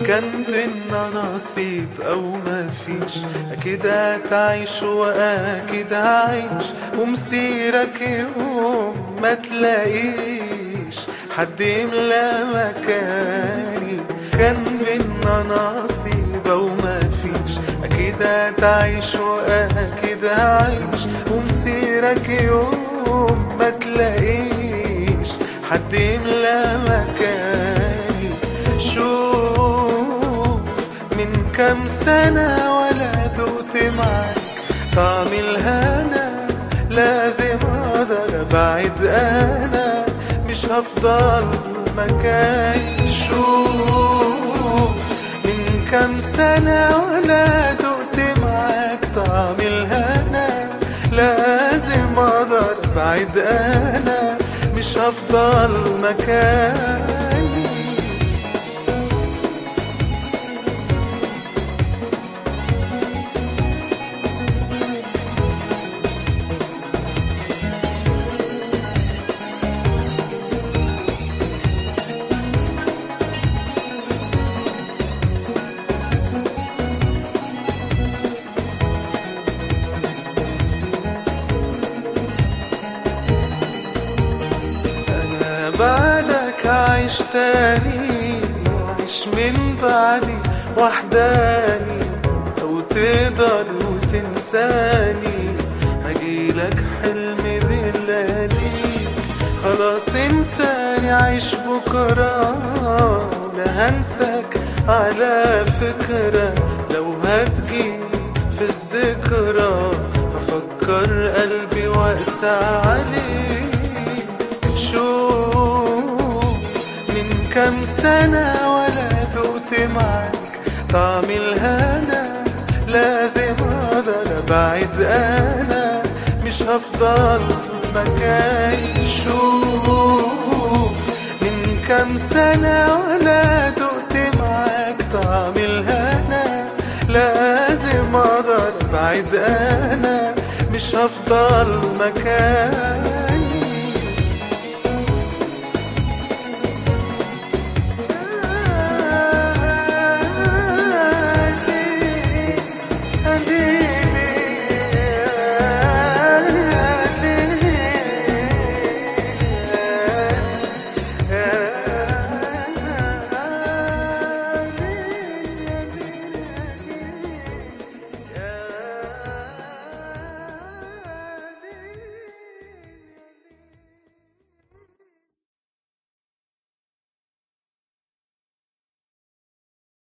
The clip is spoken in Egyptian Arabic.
كان بينا نصيب او ما فيش اكيد هتعيش واكيد هعيش ومسيرك يوم ما تلاقيش حد يملى مكاني كان بينا نصيب او ما فيش اكيد هتعيش واكيد هعيش ومسيرك يوم ما تلاقيش حد يملى مكاني شوف من كام سنة ولا دقت معاك طعم الهنا لازم اقدر ابعد انا مش هفضل مكاني شوف من كام سنة ولا دقت معاك طعم الهنا لازم اقدر ابعد انا مش هفضل مكاني انا بعدك عايش تاني عايش من بعدي وحداني لو تقدر وتنساني هجيلك حلم باللياليك خلاص انساني عايش بكرة لا هنساك على فكرة لو هتجي في الذكرى هفكر قلبي واقسى عليك شوف من كام سنة ولا دقت معاك طعم الهنا لازم اقدر ابعد انا مش هفضل مكاني شوف من كام سنة ولا دقت معاك طعم الهنا لازم اقدر ابعد انا مش هفضل مكاني